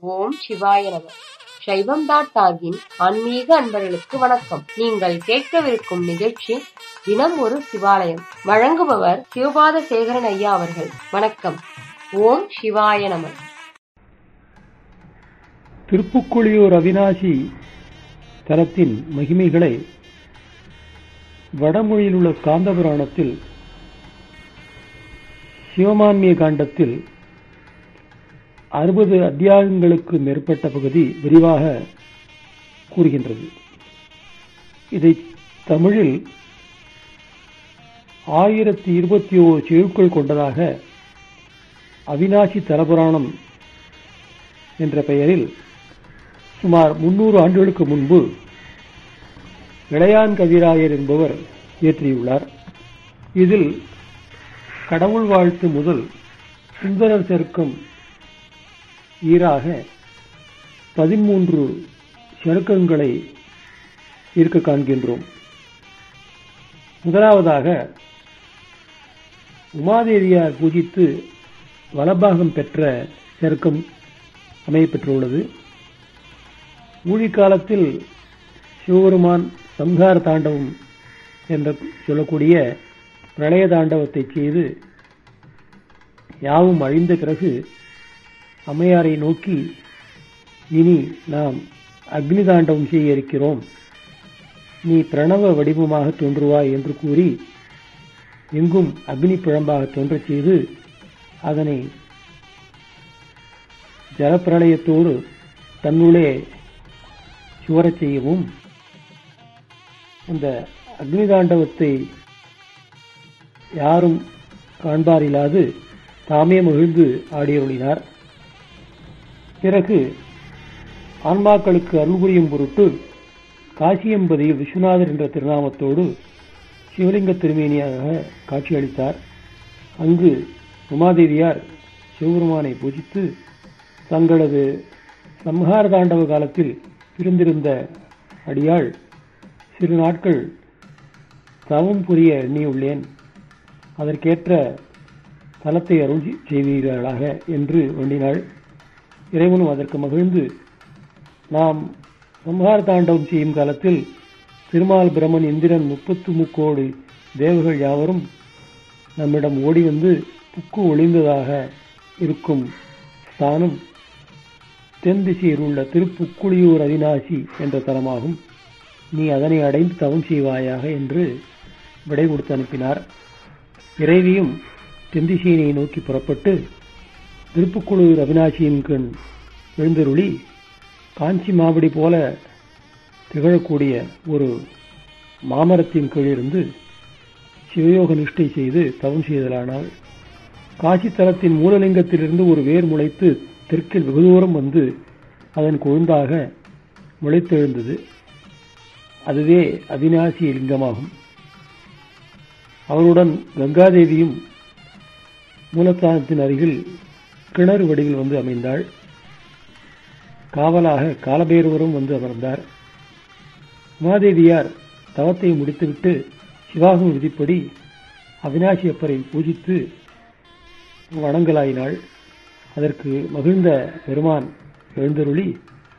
ஓம் சிவாய நம சைவம் டாட் டாகின் ஆன்மீக அன்பர்களுக்கு வணக்கம் நீங்கள் கேட்கவிருக்கும் நிகழ்ச்சி தினம் ஒரு சிவாலயம் வழங்குபவர் சிவபாத சேகரன் ஐயா அவர்கள் வணக்கம் ஓம் சிவாய நம திருப்புக்குழியூர் அவினாசி தலத்தின் மகிமைகளை வடமொழியில் உள்ள காந்தபுராணத்தில் சிவமான்மிய காண்டத்தில் அறுபது அத்தியாயங்களுக்கு மேற்பட்ட பகுதி விரிவாக கூறுகின்றது இதை தமிழில் ஆயிரத்தி இருபத்தி ஓரு செழுக்கள் கொண்டதாக அவினாசி தலபுராணம் என்ற பெயரில் சுமார் முன்னூறு ஆண்டுகளுக்கு முன்பு இளையான் கவிராயர் என்பவர் இயற்றியுள்ளார் இதில் கடவுள் வாழ்த்து முதல் சுந்தரர் சேர்க்கும் ஈராக பதிமூன்று சருக்கங்களை இருக்க காண்கின்றோம் முதலாவதாக உமாதேவியார் பூஜித்து வலபாகம் பெற்ற சருக்கம் அமையப்பெற்றுள்ளது ஊழிக்காலத்தில் சிவபெருமான் சம்ஹார தாண்டவம் என்று சொல்லக்கூடிய பிரளய தாண்டவத்தை செய்து யாவும் அழிந்த பிறகு அம்மையாரை நோக்கி இனி நாம் அக்னி தாண்டவம் செய்ய இருக்கிறோம் நீ பிரணவ வடிவமாக தோன்றுவாய் என்று கூறி எங்கும் அக்னி பிழம்பாக தோன்றச் செய்து அதனை ஜலப்பிரளயத்தோடு தன்னுள்ளே சுவரச் செய்யவும் அந்த அக்னி தாண்டவத்தை யாரும் காண்பாரில்லாது தாமே மகிழ்ந்து ஆடியருளினார் பிறகு ஆன்மாக்களுக்கு அருள் புரியும் பொருட்டு காசியம்பதியில் விஸ்வநாதர் என்ற திருநாமத்தோடு சிவலிங்க திருமேனியாக காட்சியளித்தார் அங்கு உமாதேவியார் சிவபெருமானை பூஜித்து தங்களது சம்ஹார தாண்டவ காலத்தில் பிரிந்திருந்த அடியாள் சிறு நாட்கள் தவம் புரிய எண்ணியுள்ளேன் அதற்கேற்ற தலத்தை அருள் செய்வீர்களாக என்று வேண்டினாள் இறைவனும் அதற்கு மகிழ்ந்து நாம் சம்ஹார தாண்டவம் செய்யும் காலத்தில் திருமால் பிரமன் இந்திரன் முப்பத்து முக்கோடி தேவர்கள் யாவரும் நம்மிடம் ஓடி வந்து புக்கு ஒளிந்ததாக இருக்கும் ஸ்தானம் தென் திசையில் உள்ள திருப்புக்குழியூர் அவிநாசி என்ற தலமாகும் நீ அதனை அடைந்து தவம் செய்வாயாக என்று விடை கொடுத்து அனுப்பினார் இறைவியும் தென்திசையினை நோக்கி புறப்பட்டு திருப்புக்குழூர் அவிநாசியின் கண் எழுந்தருளி காஞ்சி மாவடி போல திகழக்கூடிய ஒரு மாமரத்தின் கீழிருந்து சிவயோக நிஷ்டை செய்து தவம் செய்தலானால் காசி தலத்தின் மூலலிங்கத்திலிருந்து ஒரு வேர் முளைத்து தெற்கில் வெகு தூரம் வந்து அதன் கொழுந்தாக முளைத்தெழுந்தது அதுவே அவிநாசி லிங்கமாகும் அவருடன் கங்காதேவியும் மூலஸ்தானத்தின் அருகில் கிணறு வடிவில் வந்து அமைந்தாள் காவலாக காலபேருவரும் வந்து அமர்ந்தார் உமாதேவியார் தவத்தை முடித்துவிட்டு சிவாகம் விதிப்படி அவினாசி அப்பரை பூஜித்து வணங்கலாயினாள் அதற்கு மகிழ்ந்த பெருமான் எழுந்தருளி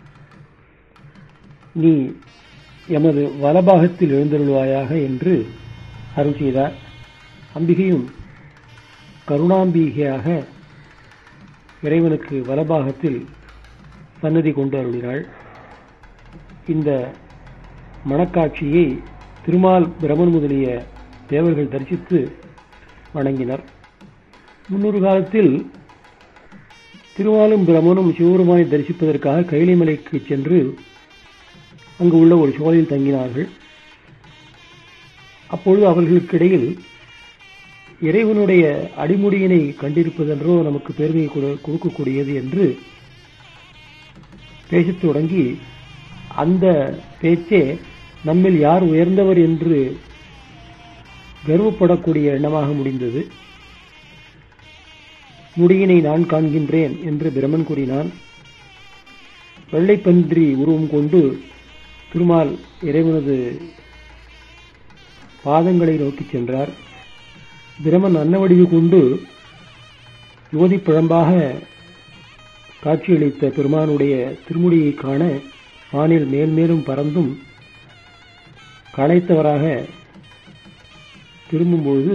நீ எமது வலபாகத்தில் எழுந்தருள்வாயாக என்று அருள் செய்தார் அம்பிகையும் கருணாம்பிகையாக இறைவனுக்கு வலபாகத்தில் சன்னதி கொண்டு அருளினாள் இந்த மணக்காட்சியை திருமால் பிரமன் முதலிய தேவர்கள் தரிசித்து வணங்கினர் முன்னொரு காலத்தில் திருமாலும் பிரமனும் சிவபெருமானை தரிசிப்பதற்காக கைலிமலைக்கு சென்று அங்கு உள்ள ஒரு சோலையில் தங்கினார்கள் அப்பொழுது அவர்களுக்கிடையில் இறைவனுடைய அடிமுடியினை கண்டிருப்பதென்றோ நமக்கு பெருமையை கொடுக்கக்கூடியது என்று பேசத் தொடங்கி அந்த பேச்சே நம்மில் யார் உயர்ந்தவர் என்று கர்வப்படக்கூடிய எண்ணமாக முடிந்தது முடியினை நான் காண்கின்றேன் என்று பிரமன் கூறினான் வெள்ளைப்பன்றி உருவம் கொண்டு திருமால் இறைவனது பாதங்களை நோக்கி சென்றார் பிரமன் அன்னவடிவு கொண்டு யுவதி பிழம்பாக காட்சியளித்த பெருமானுடைய திருமுடியை காண வானில் மேல்மேலும் பறந்தும் களைத்தவராக திரும்பும்பொழுது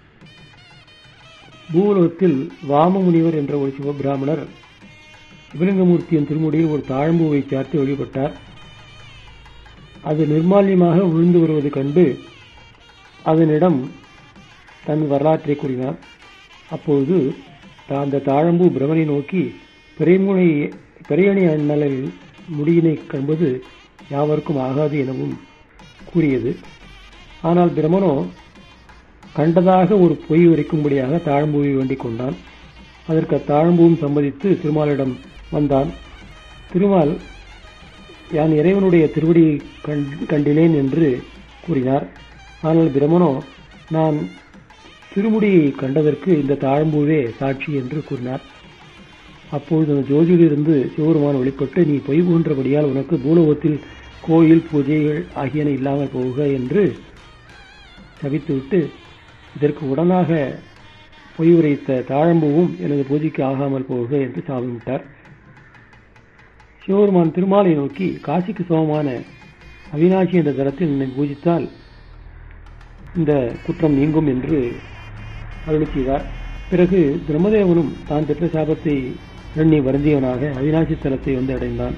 பூலோகத்தில் வாமமுனிவர் என்ற ஒரு சிவபிராமணர் சிவலிங்கமூர்த்தியின் திருமுடியில் ஒரு தாழம்பூவை சார்த்து வழிபட்டார் அது நிர்மால்யமாக விழுந்து வருவது கண்டு அதனிடம் தன் வரலாற்றை கூறினார் அப்பொழுது அந்த தாழம்பூ பிரமனை நோக்கி பிறைமுனை பிறையணி அண்ணலில் முடியினை காண்பது யாவருக்கும் ஆகாது எனவும் கூறியது ஆனால் பிரமனோ கண்டதாக ஒரு பொய் உரைக்கும்படியாக தாழம்பூவை வேண்டிக் கொண்டான் அதற்கு அத்தாழம்பூவும் சம்மதித்து திருமாலிடம் வந்தான் திருமால் யான் இறைவனுடைய திருவடியை கண்டிலேன் என்று கூறினார் ஆனால் பிரமனோ நான் திருமுடியை கண்டதற்கு இந்த தாழம்பூவே சாட்சி என்று கூறினார் அப்பொழுது அந்த ஜோதியிலிருந்து சிவருமான் வெளிப்பட்டு நீ பொய் போன்றபடியால் உனக்கு பூலோகத்தில் கோயில் பூஜைகள் ஆகியன இல்லாமல் போக என்று தவித்துவிட்டு இதற்கு உடனாக பொய் உரைத்த தாழம்பூவும் எனது பூஜைக்கு ஆகாமல் போக என்று சாபமிட்டார் சிவபெருமான் திருமாலை நோக்கி காசிக்கு சமமான அவினாசி என்ற தளத்தில் என்னை பூஜித்தால் இந்த குற்றம் நீங்கும் என்று அருளி செய்தார் பிறகு பிரம்மதேவனும் தான் பெற்ற சாபத்தை எண்ணி வருந்தியவனாக அவினாசி தலத்தை வந்து அடைந்தான்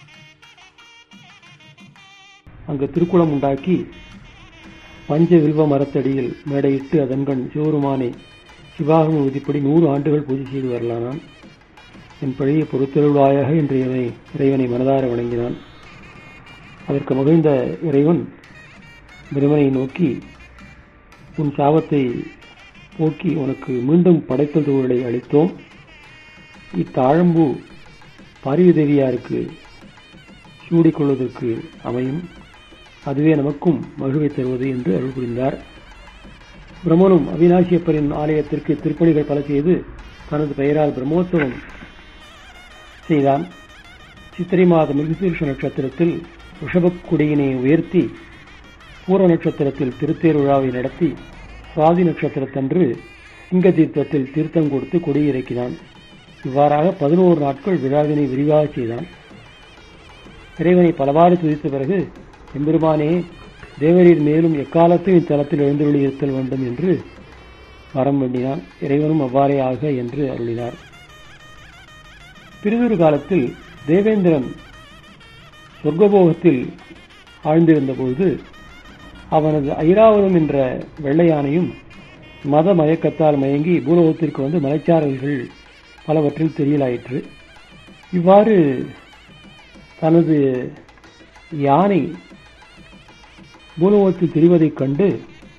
அங்கு திருக்குளம் உண்டாக்கி பஞ்ச வில்வ மரத்தடியில் மேடையிட்டு அதன்கண் சிவருமானை சிவாகம விதிப்படி நூறு ஆண்டுகள் பூஜை செய்து வரலானான் என் பழைய பொறுத்தருளாயாக என்று இவனை இறைவனை மனதார வணங்கினான் அதற்கு மகிழ்ந்த இறைவன் பிரமனை நோக்கி உன் சாபத்தை போக்கி உனக்கு மீண்டும் படைத்தல் தொழிலை அளித்தோம் இத்தாழம்பூ பார்வதி தேவியாருக்கு சூடிக்கொள்வதற்கு அமையும் அதுவே நமக்கும் மகிழ்வை தருவது என்று அருள் புரிந்தார் பிரம்மனும் அவினாசியப்பரின் ஆலயத்திற்கு திருப்பணிகள் பல செய்து தனது பெயரால் பிரம்மோற்சவம் செய்தான் சித்திரை மாத மிருகசீர்ஷ நட்சத்திரத்தில் ரிஷபக்குடியினை உயர்த்தி பூர்வ நட்சத்திரத்தில் திருத்தேர் விழாவை நடத்தி சுவாதி நட்சத்திரத்தன்று சிங்க தீர்த்தத்தில் தீர்த்தம் கொடுத்து கொடியிறக்கினான் இவ்வாறாக பதினோரு நாட்கள் விழாவினை விரிவாக செய்தான் இறைவனை பலவாறு துதித்த பிறகு எம்பெருமானே தேவரீர் மேலும் எக்காலத்தும் இத்தலத்தில் எழுந்தருளி இருத்தல் வேண்டும் என்று வரம் வேண்டினான் இறைவனும் அவ்வாறே ஆக என்று அருளினார் பிறிதொரு காலத்தில் தேவேந்திரன் சொர்க்கபோகத்தில் ஆழ்ந்திருந்தபோது அவனது ஐராவதம் என்ற வெள்ளையானையும் மத மயக்கத்தால் மயங்கி பூலோகத்திற்கு வந்து மலைச்சாரல்கள் பலவற்றில் தெரியலாயிற்று இவ்வாறு தனது யானை பூலோகத்தில் திரிவதைக் கண்டு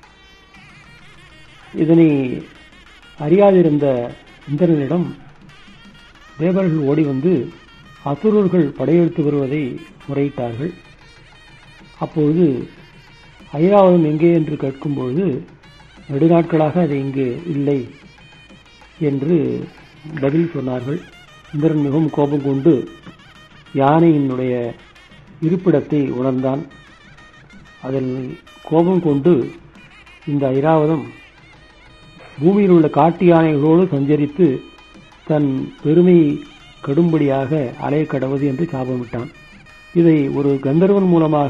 இதனை அறியாதிருந்த இந்திரனிடம் தேவர்கள் ஓடி வந்து அசுரர்கள் படையெடுத்து வருவதை முறையிட்டார்கள் அப்பொழுது ஐராவதம் எங்கே என்று கேட்கும்பொழுது நெடுநாட்களாக அது இங்கு இல்லை என்று பதில் சொன்னார்கள் இந்திரன் மிகவும் கோபம் கொண்டு யானையினுடைய இருப்பிடத்தை உணர்ந்தான் அதில் கோபம் கொண்டு இந்த ஐராவதம் பூமியில் உள்ள காட்டு யானைகளோடு சஞ்சரித்து தன் பெருமை கடும்படியாக அலைய கடவது என்று சாபமிட்டான் இதை ஒரு கந்தர்வன் மூலமாக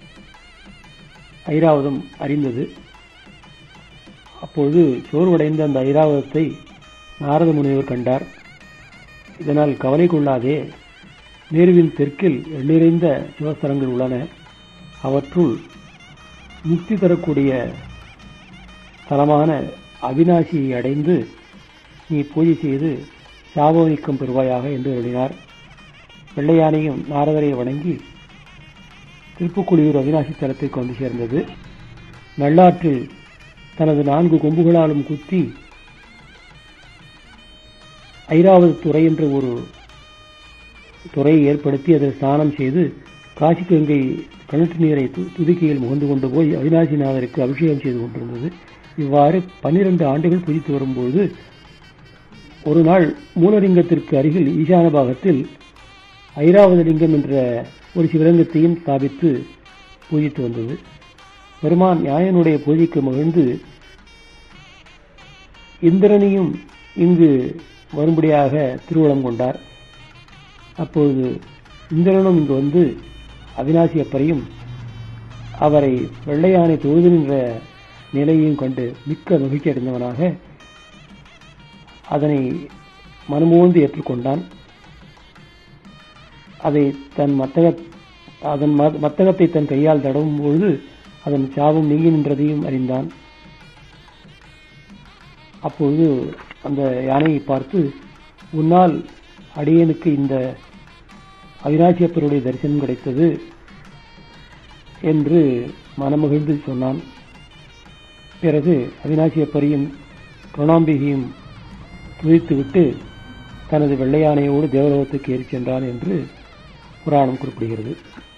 ஐராவதம் அறிந்தது அப்பொழுது சோர்வடைந்த அந்த ஐராவதத்தை நாரத முனிவர் கண்டார் இதனால் கவலை கொள்ளாதே நேருவின் தெற்கில் எண்ணிறைந்த சிவஸ்தலங்கள் உள்ளன அவற்றுள் முக்தி தரக்கூடிய தலமான அவினாசியை அடைந்து நீ பூஜை செய்து சாபோனிக்கம் பெறுவாயாக என்று எழுதினார் வெள்ளையானையும் நாரதரை வணங்கி திருப்புக்குழியூர் அவினாசி தலத்திற்கு வந்து சேர்ந்தது நல்லாற்றில் தனது நான்கு கொம்புகளாலும் குத்தி ஐராவது துறை என்ற ஒரு துறையை ஏற்படுத்தி அதில் ஸ்நானம் செய்து காசி கங்கை கிணற்று நீரை துதுக்கியில் முகந்து கொண்டு போய் அவினாசிநாதருக்கு அபிஷேகம் செய்து கொண்டிருந்தது இவ்வாறு பன்னிரண்டு ஆண்டுகள் புதித்து வரும்போது ஒரு நாள் மூலலிங்கத்திற்கு அருகில் ஈசான பாகத்தில் ஐராவத லிங்கம் என்ற ஒரு சிவலிங்கத்தையும் ஸ்தாபித்து பூஜித்து வந்தது பெருமான் நியாயனுடைய பூஜைக்கு மகிழ்ந்து இந்திரனையும் இங்கு வரும்படியாக திருவுளம் கொண்டார் அப்பொழுது இந்திரனும் இங்கு வந்து அவினாசி அப்பரையும் அவரை வெள்ளையானை தொழுது நின்ற நிலையையும் கண்டு மிக்க மகிழ்ச்சி அடைந்தவனாக அதனை மனமோந்து ஏற்றுக்கொண்டான் அதை தன் மத்தக அதன் ம- மத்தகத்தை தன் கையால் தடவும் பொழுது அதன் சாபம் நீங்கி நின்றதையும் அறிந்தான் அப்பொழுது அந்த யானையை பார்த்து உன்னால் அடியனுக்கு இந்த அவினாசியப்பருடைய தரிசனம் கிடைத்தது என்று மனமகிழ்ந்து சொன்னான் பிறகு அவினாசியப்பரையும் கருணாம்பிகையும் துதித்துவிட்டு தனது வெள்ளையானையோடு தேவலோகத்துக்கு ஏறிச் சென்றான் என்று புராணம் குறிப்பிடுகிறது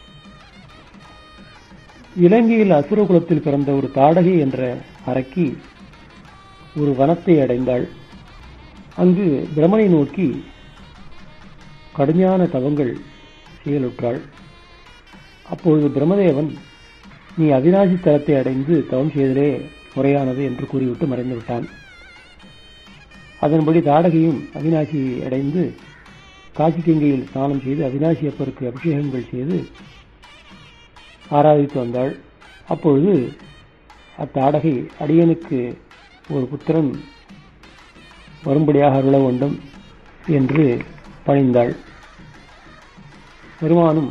இலங்கையில் அசுரகுலத்தில் பிறந்த ஒரு தாடகை என்ற அரக்கி ஒரு வனத்தை அடைந்தாள் அங்கு பிரமனை நோக்கி கடுமையான தவங்கள் செயலுற்றாள் அப்பொழுது பிரம்மதேவன் நீ அவினாசி தலத்தை அடைந்து தவம் செய்தலே முறையானது என்று கூறிவிட்டு மறைந்து விட்டான் அதன்படி தாடகையும் அவினாசியை அடைந்து காசி கங்கையில் ஸ்நானம் செய்து அவினாசி அப்பருக்கு அபிஷேகங்கள் செய்து ஆராதித்து வந்தாள் அப்பொழுது அத்தாடகை அடியனுக்கு ஒரு புத்திரன் வரும்படியாக அருள வேண்டும் என்று பணிந்தாள் பெருமானும்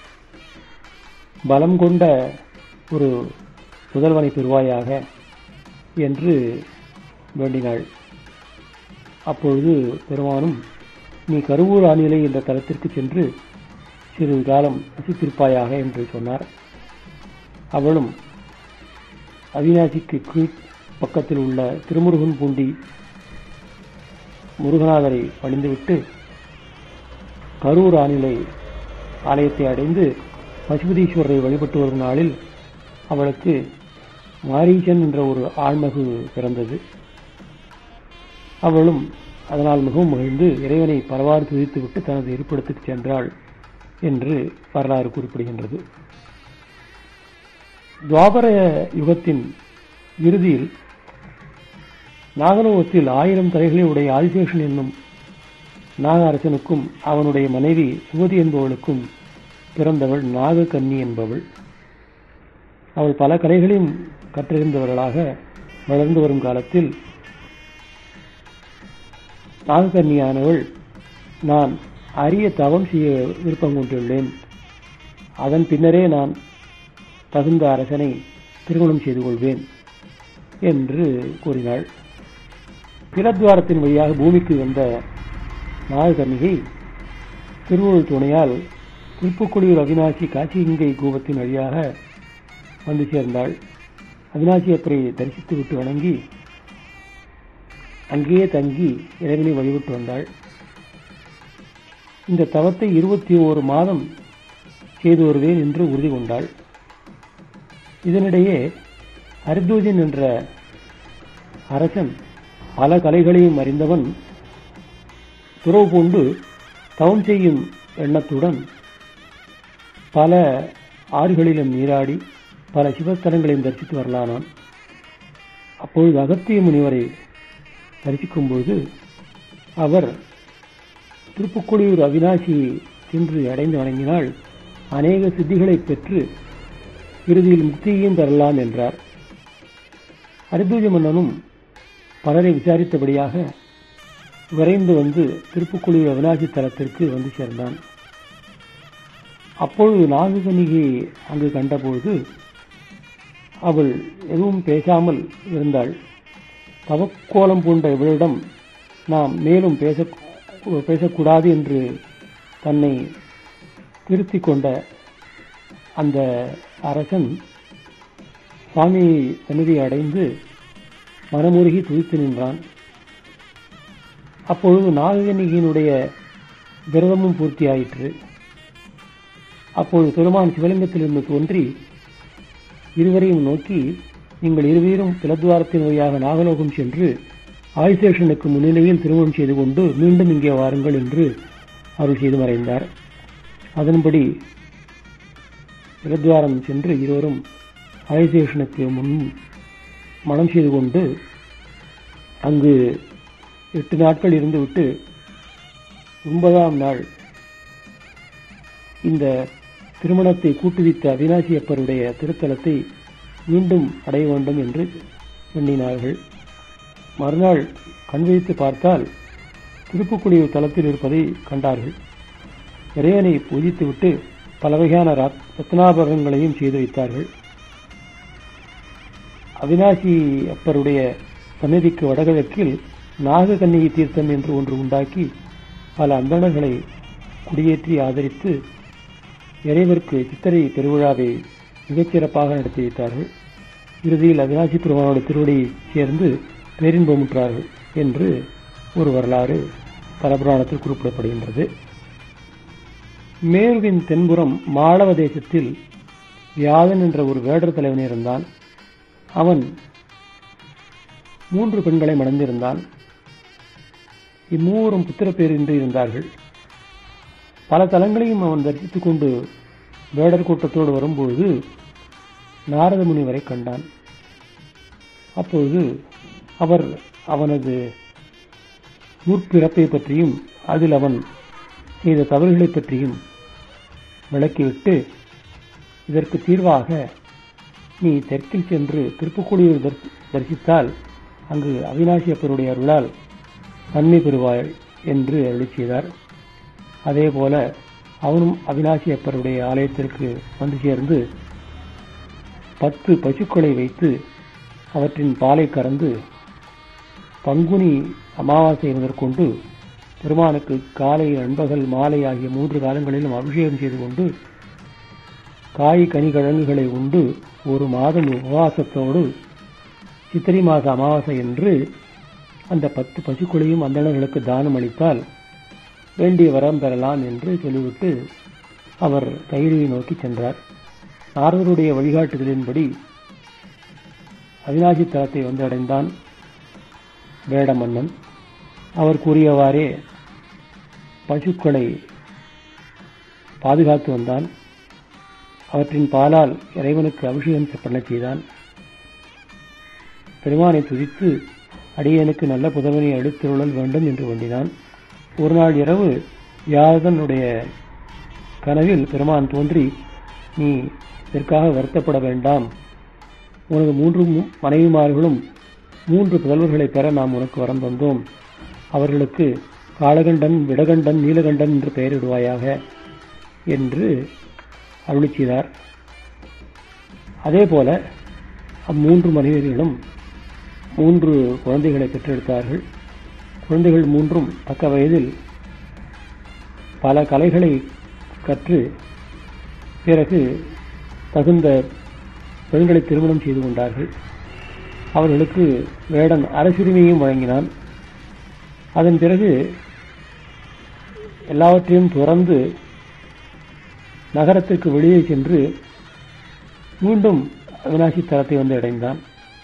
பலம் கொண்ட ஒரு புதல்வனை பெறுவாயாக என்று வேண்டினாள் அப்பொழுது பெருமானும் நீ கருவூர் ஆநிலை என்ற தலத்திற்கு சென்று சிறிது காலம் வசித்திருப்பாயாக என்று சொன்னார் அவளும் அவினாசிக்கு கீழ் பக்கத்தில் உள்ள திருமுருகன் பூண்டி முருகநாதரை பணிந்துவிட்டு கரூர் ஆநிலை ஆலயத்தை அடைந்து பசுபதீஸ்வரரை வழிபட்டு வரும் நாளில் அவளுக்கு மாரீசன் என்ற ஒரு ஆழ்மகு பிறந்தது அவளும் அதனால் மிகவும் மகிழ்ந்து இறைவனை பரவாறு துதித்துவிட்டு தனது இருப்பிடத்துக்கு சென்றாள் என்று வரலாறு குறிப்பிடுகின்றது துவாபர யுகத்தின் இறுதியில் நாகலோகத்தில் ஆயிரம் தலைகளை உடைய ஆதிசேஷன் என்னும் நாக அரசனுக்கும் அவனுடைய மனைவி சுமதி என்பவளுக்கும் பிறந்தவள் நாகக்கன்னி என்பவள் அவள் பல கலைகளையும் கற்றறிந்தவர்களாக வளர்ந்து வரும் காலத்தில் நாகக்கன்னியானவள் நான் அரிய தவம் செய்ய விருப்பம் கொண்டுள்ளேன் அதன் பின்னரே நான் தகுந்த அரசனை திருமணம் செய்து கொள்வேன் என்று கூறினாள் பிறத்வாரத்தின் வழியாக பூமிக்கு வந்த நாககன்னிகை திருவள்ளுவர் துணையால் திருப்புக்குடியூர் அவினாசி காசிங்கை கூபத்தின் வழியாக வந்து சேர்ந்தாள் அவினாசி அப்பரை தரிசித்து விட்டு வணங்கி அங்கேயே தங்கி இறைவனை வழிபட்டு வந்தாள் இந்த தவத்தை இருபத்தி ஓரு மாதம் செய்து வருவேன் என்று உறுதி கொண்டாள் இதனிடையே ஹரிதூஜன் என்ற அரசன் பல கலைகளையும் அறிந்தவன் துறவு பூண்டு தவம் செய்யும் எண்ணத்துடன் பல ஆறுகளிலும் நீராடி பல சிவஸ்தலங்களையும் தரிசித்து வரலானான் அப்பொழுது அகத்திய முனிவரை தரிசிக்கும் பொழுது அவர் திருப்புக்குடியூர் அவினாசியை சென்று அடைந்து வணங்கினால் அநேக சித்திகளை பெற்று இறுதியில் முக்தியையும் தரலாம் என்றார் ஹரிதூஜ மன்னனும் பலரை விசாரித்தபடியாக விரைந்து வந்து திருப்புக்குழியூர் அவினாசி தலத்திற்கு வந்து சேர்ந்தான் அப்பொழுது நாககனிகையை அங்கு கண்டபொழுது அவள் எதுவும் பேசாமல் இருந்தாள் தவக்கோலம் பூண்ட இவளிடம் நாம் மேலும் பேச பேசக்கூடாது என்று தன்னை திருத்திக் கொண்ட அந்த அரசன் சுவாமி சந்நிதியை அடைந்து மனமுருகி துதித்து நின்றான் அப்பொழுது நாககன்னிகையினுடைய விரதமும் பூர்த்தியாயிற்று அப்பொழுது பெருமான் சிவலிங்கத்திலிருந்து தோன்றி இருவரையும் நோக்கி நீங்கள் இருவரும் பிளத்வாரத்தின் வழியாக நாகலோகம் சென்று ஆதிசேஷனுக்கு முன்னிலையில் திருமணம் செய்து கொண்டு மீண்டும் இங்கே வாருங்கள் என்று அருள் செய்து மறைந்தார் அதன்படி பிளத்வாரம் சென்று இருவரும் ஆதிசேஷனுக்கு முன் மனம் செய்து கொண்டு அங்கு எட்டு நாட்கள் இருந்துவிட்டு ஒன்பதாம் நாள் இந்த திருமணத்தை கூட்டுவித்த அவினாசி அப்பருடைய திருத்தலத்தை மீண்டும் அடைய வேண்டும் என்று எண்ணினார்கள் மறுநாள் கண் வைத்து பார்த்தால் திருப்புக்குடியூர் தலத்தில் இருப்பதை கண்டார்கள் இறைவனை பூஜித்துவிட்டு பல வகையான ரத்- ரத்னாபரணங்களையும் செய்து வைத்தார்கள் அவினாசி அப்பருடைய சன்னதிக்கு வடகிழக்கில் நாககன்னிகை தீர்த்தம் என்று ஒன்று உண்டாக்கி பல அந்தணர்களை குடியேற்றி ஆதரித்து இறைவருக்கு சித்திரை பெருவிழாவை மிகச்சிறப்பாக நடத்தி வைத்தார்கள் இறுதியில் அவினாசி பெருமானோட திருவடியை சேர்ந்து பேரின்பமுற்றார்கள் என்று ஒரு வரலாறு தலபுராணத்தில் குறிப்பிடப்படுகின்றது மேருவின் தென்புறம் மாளவ தேசத்தில் வியாதன் என்ற ஒரு வேடர் தலைவன் இருந்தான் அவன் மூன்று பெண்களை மணந்திருந்தான் இம்மூவரும் புத்திரப்பேரின்றி இருந்தார்கள் பல தலங்களையும் அவன் தரிசித்துக் கொண்டு வேடர் கூட்டத்தோடு வரும்போது நாரத முனிவரை கண்டான் அப்பொழுது அவர் அவனது முற்பிறப்பை பற்றியும் அதில் அவன் செய்த தவறுகளை பற்றியும் விளக்கிவிட்டு இதற்கு தீர்வாக நீ தெற்கில் சென்று திருப்புக்குடியூர் தரிசி- தரிசித்தால் அங்கு அவினாசி அப்பருடைய அருளால் நன்மை பெறுவாய் என்று அருளி செய்தார் அதேபோல அவனும் அவினாசி அப்பருடைய ஆலயத்திற்கு வந்து சேர்ந்து பத்து பசுக்களை வைத்து அவற்றின் பாலை கறந்து பங்குனி அமாவாசை முதற்கொண்டு பெருமானுக்கு காலை நண்பகல் மாலை ஆகிய மூன்று காலங்களிலும் அபிஷேகம் செய்து கொண்டு காய் கனி கிழங்குகளை உண்டு ஒரு மாதம் உபவாசத்தோடு சித்திரை மாத அமாவாசை என்று அந்த பத்து பசுக்களையும் அந்தணர்களுக்கு தானம் அளித்தால் வேண்டிய வரம் பெறலாம் என்று சொல்லிவிட்டு அவர் கைரியை நோக்கி சென்றார் நாரதருடைய வழிகாட்டுதலின்படி அவினாசி தலத்தை வந்து அடைந்தான் வேட மன்னன் அவர் கூறியவாறே பசுக்களை பாதுகாத்து வந்தான் அவற்றின் பாலால் இறைவனுக்கு அபிஷேகம் பண்ணச் செய்தான் பெருமானை துதித்து அடியனுக்கு நல்ல புதவனை அளித்தருளல் வேண்டும் என்று வேண்டினான் ஒரு நாள் இரவு யாதனுடைய கனவில் பெருமான் தோன்றி நீ இதற்காக வருத்தப்பட வேண்டாம் உனது மூன்று மு- மனைவிமார்களும் மூன்று புதல்வர்களை பெற நாம் உனக்கு வரம் தந்தோம் அவர்களுக்கு காளகண்டன் விடகண்டன் நீலகண்டன் என்று பெயரிடுவாயாக என்று அருளி செய்தார் அதேபோல அம்மூன்று மனைவியர்களும் மூன்று குழந்தைகளை பெற்றெடுத்தார்கள் குழந்தைகள் மூன்றும் தக்க வயதில் பல கலைகளை கற்று பிறகு தகுந்த பெண்களை திருமணம் செய்து கொண்டார்கள் அவர்களுக்கு வேடன் அரசுரிமையும் வழங்கினான் அதன் பிறகு எல்லாவற்றையும் துறந்து நகரத்திற்கு வெளியே சென்று மீண்டும் அவினாசி தலத்தை வந்து அடைந்தான்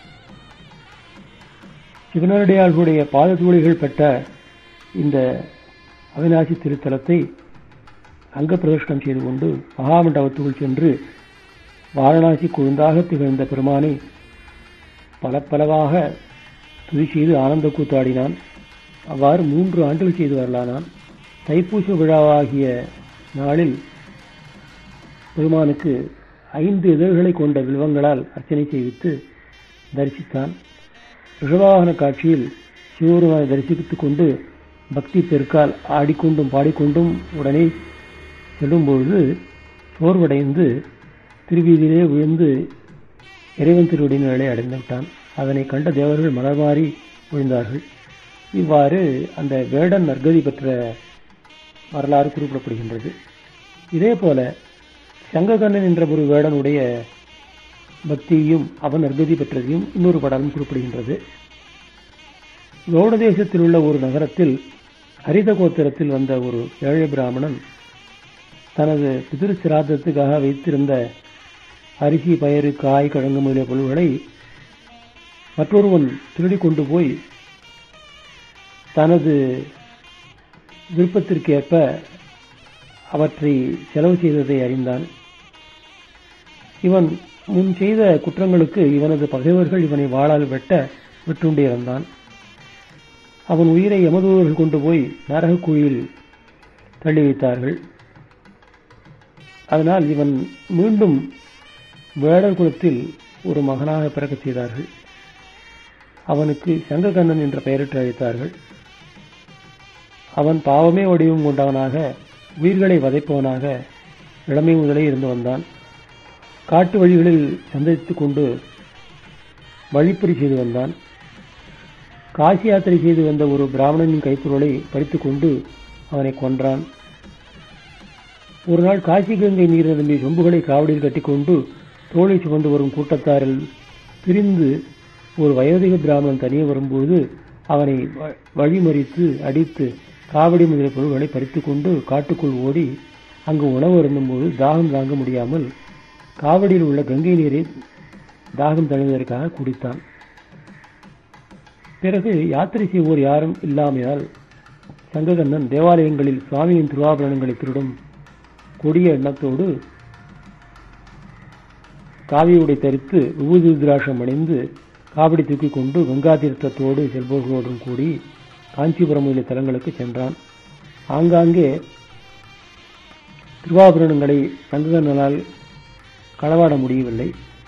சிவனடியார்களுடைய பாதத்தூளிகள் பெற்ற இந்த அவினாசி திருத்தலத்தை அங்க பிரதர்ஷனம் செய்து கொண்டு மகாமண்டபத்துக்குள் சென்று வாரணாசி கொழுந்தாக திகழ்ந்த பெருமானை பல பலவாக துதி செய்து ஆனந்த கூத்தாடினான் அவ்வாறு மூன்று ஆண்டுகள் செய்து வரலானான் தைப்பூச விழாவாகிய நாளில் பெருமானுக்கு ஐந்து இதழ்களை கொண்ட வில்வங்களால் அர்ச்சனை செய்வித்து தரிசித்தான் ரிஷவாகன காட்சியில் சிவபெருமானை தரிசித்துக் கொண்டு பக்தி பெருக்கால் ஆடிக்கொண்டும் பாடிக்கொண்டும் உடனே செல்லும்பொழுது சோர்வடைந்து திருவீதியிலே விழுந்து இறைவன் திருவடியின் நிலை அடைந்து விட்டான் அதனை கண்ட தேவர்கள் மலர்மாறி விழுந்தார்கள் இவ்வாறு அந்த வேடன் நற்கதி பெற்ற வரலாறு குறிப்பிடப்படுகின்றது இதே போல சங்ககண்ணன் என்ற ஒரு வேடனுடைய பக்தியையும் அவன் நற்கதி பெற்றதையும் இன்னொரு படம் குறிப்பிடுகின்றது கௌட தேசத்தில் உள்ள ஒரு நகரத்தில் ஹரித கோத்திரத்தில் வந்த ஒரு ஏழை பிராமணன் தனது பிதிரு சிராதத்துக்காக வைத்திருந்த அரிசி பயறு காய் கிழங்கு முதலிய பொருள்களை மற்றொருவன் திருடி கொண்டு போய் தனது விருப்பத்திற்கேற்ப அவற்றை செலவு செய்ததை அறிந்தான் இவன் முன் செய்த குற்றங்களுக்கு இவனது பகைவர்கள் இவனை வாளால் வெட்ட வெட்டுண்டு இறந்தான் அவன் உயிரை யமதூதர்கள் கொண்டு போய் நரகக் குழியில் தள்ளி வைத்தார்கள் அதனால் இவன் மீண்டும் வேடர் குலத்தில் ஒரு மகனாக பிறக்கச் செய்தார்கள் அவனுக்கு சங்ககண்ணன் என்ற பெயரிட்டு அழைத்தார்கள் அவன் பாவமே வடிவம் கொண்டவனாக உயிர்களை வதைப்பவனாக இளமை முதலே இருந்து வந்தான் காட்டு வழிகளில் சந்தித்துக் கொண்டு வழிப்பறி செய்து வந்தான் காசி யாத்திரை செய்து வந்த ஒரு பிராமணனின் கைப்பொருளை பறித்துக் கொண்டு அவனை கொன்றான் ஒரு நாள் காசி கங்கை நீர் நிரம்பிய சொம்புகளை காவடியில் கட்டிக்கொண்டு தோளை சுமந்து வரும் கூட்டத்தாரில் பிரிந்து ஒரு வயோதிக பிராமணன் தனியே வரும்போது அவனை வ- வழிமறித்து அடித்து காவடி முதலிய பொருள்களை பறித்துக் கொண்டு காட்டுக்குள் ஓடி அங்கு உணவு அருந்தும்போது தாகம் தாங்க முடியாமல் காவடியில் உள்ள கங்கை நீரை தாகம் தணிவதற்காக குடித்தான் பிறகு யாத்திரை செய்வோர் யாரும் இல்லாமையால் சங்ககண்ணன் தேவாலயங்களில் சுவாமியின் திருவாபரணங்களை திருடும் கொடிய எண்ணத்தோடு காவியுடை தரித்து விபூதி ருத்ராட்சம் அணிந்து காவடி தூக்கிக் கொண்டு கங்கா தீர்த்தத்தோடு செல்பவர்களோடும் கூடி காஞ்சிபுரம் முதலிய தலங்களுக்கு சென்றான் ஆங்காங்கே திருவாபரணங்களை சங்ககண்ணனால் களவாட முடியவில்லை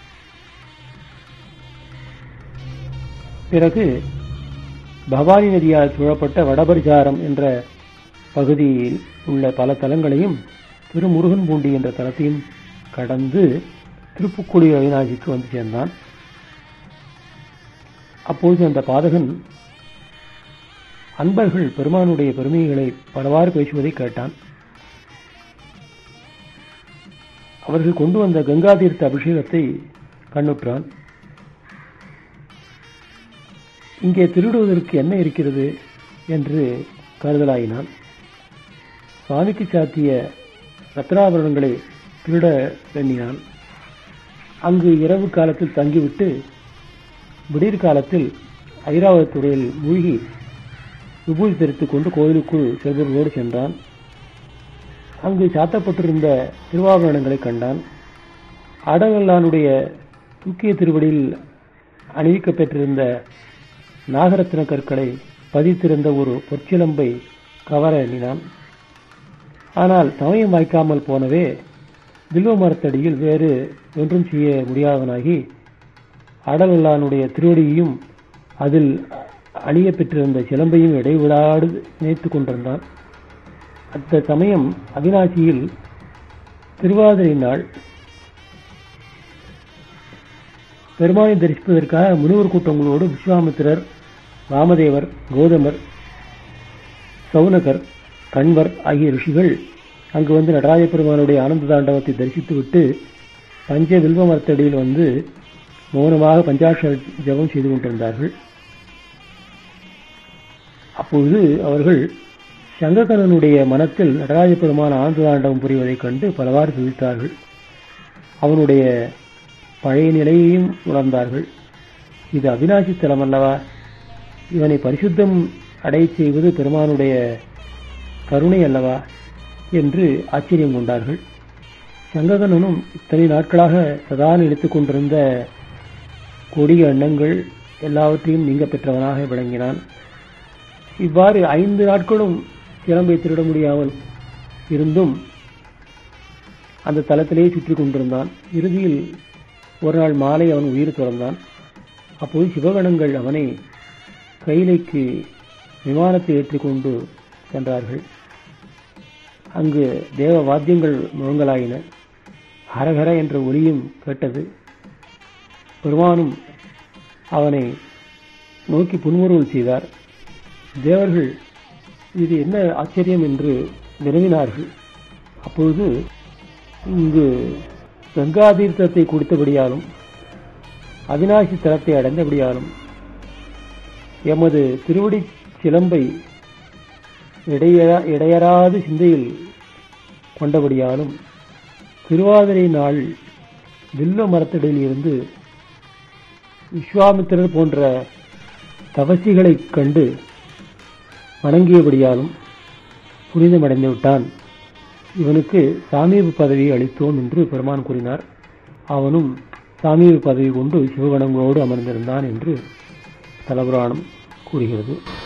பிறகு பவானி நதியால் சூழப்பட்ட வடபரிசாரம் என்ற பகுதியில் உள்ள பல தலங்களையும் திருமுருகன் பூண்டி என்ற தலத்தையும் கடந்து திருப்புக்குடி அவிநாசிக்கு வந்து சேர்ந்தான் அப்பொழுது அந்த பாதகன் அன்பர்கள் பெருமானுடைய பெருமைகளை பலவாறு பேசுவதை கேட்டான் அவர்கள் கொண்டு வந்த கங்கா தீர்த்த அபிஷேகத்தை கண்ணுற்றான் இங்கே திருடுவதற்கு என்ன இருக்கிறது என்று கருதலாயினான் சுவாமிக்கு சாத்திய ரத்னாபரணங்களை திருட எண்ணினான் அங்கு இரவு காலத்தில் தங்கிவிட்டு விடிர் காலத்தில் ஐராவதத்துறையில் மூழ்கி விபூதி தெரித்துக் கொண்டு கோயிலுக்குள் செல்வர்களோடு சென்றான் அங்கு சாத்தப்பட்டிருந்த திருவாபரணங்களை கண்டான் ஆடவல்லானுடைய தூக்கிய திருவடியில் அணிவிக்கப் பெற்றிருந்த நாகரத்ன கற்களை பதித்திருந்த ஒரு பொற்சிலம்பை கவர எண்ணினான் ஆனால் சமயம் வாய்க்காமல் போனவே வில்வ மரத்தடியில் வேறு ஒன்றும் செய்ய முடியாதவனாகி அடலல்லானுடைய திருவடியையும் அதில் அணிய பெற்றிருந்த சிலம்பையும் இடைவிடாது நினைத்துக் கொண்டிருந்தான் அந்த சமயம் அவினாசியில் திருவாதிரை நாள் பெருமானை தரிசிப்பதற்காக முனிவர் கூட்டங்களோடு விஸ்வாமித்திரர் ராமதேவர் கௌதமர் சவுனகர் கண்வர் ஆகிய ரிஷிகள் அங்கு வந்து நடராஜ பெருமானுடைய ஆனந்த தாண்டவத்தை தரிசித்துவிட்டு பஞ்ச வில்வ மரத்தடியில் வந்து மௌனமாக பஞ்சாட்சர ஜபம் செய்து கொண்டிருந்தார்கள் அப்பொழுது அவர்கள் சங்ககரனுடைய மனத்தில் நடராஜ பெருமான் ஆனந்த தாண்டவம் புரிவதைக் கண்டு பலவாறு துதித்தார்கள் அவனுடைய பழைய நிலையையும் உணர்ந்தார்கள் இது அவினாசி தலம் அல்லவா இவனை பரிசுத்தம் அடையச் செய்வது பெருமானுடைய கருணை அல்லவா என்று ஆச்சரியம் கொண்டார்கள் சங்ககனனும் இத்தனை நாட்களாக சதா நினைத்துக் கொண்டிருந்த கொடிய எண்ணங்கள் எல்லாவற்றையும் நீங்க பெற்றவனாக விளங்கினான் இவ்வாறு ஐந்து நாட்களும் சிலம்பை திருட முடியாமல் இருந்தும் அந்த தலத்திலேயே சுற்றி கொண்டிருந்தான் இறுதியில் ஒரு நாள் மாலை அவன் உயிர் துறந்தான் அப்போது சிவகணங்கள் அவனை கைலைக்கு விமானத்தை ஏற்றிக்கொண்டு சென்றார்கள் அங்கு தேவ வாத்தியங்கள் முழங்கலாயின ஹரஹர என்ற ஒலியும் கேட்டது பெருமானும் அவனை நோக்கி புன்முறுவல் செய்தார் தேவர்கள் இது என்ன ஆச்சரியம் என்று வினவினார்கள் அப்பொழுது இங்கு கங்கா தீர்த்தத்தை குடித்தபடியாலும் அவினாசி தலத்தை அடைந்தபடியாலும் எமது திருவடி சிலம்பை இடையறா இடையறாது சிந்தையில் கொண்டபடியாலும் திருவாதிரை நாள் வில்வ மரத்தடியில் இருந்து விஸ்வாமித்திரர் போன்ற தவசிகளைக் கண்டு வணங்கியபடியாலும் புனிதமடைந்து விட்டான் இவனுக்கு சாமீப பதவியை அளித்தோம் என்று பெருமான் கூறினார் அவனும் சாமீப பதவி கொண்டு சிவகணங்களோடு அமர்ந்திருந்தான் என்று தலபுராணம் கூறுகிறது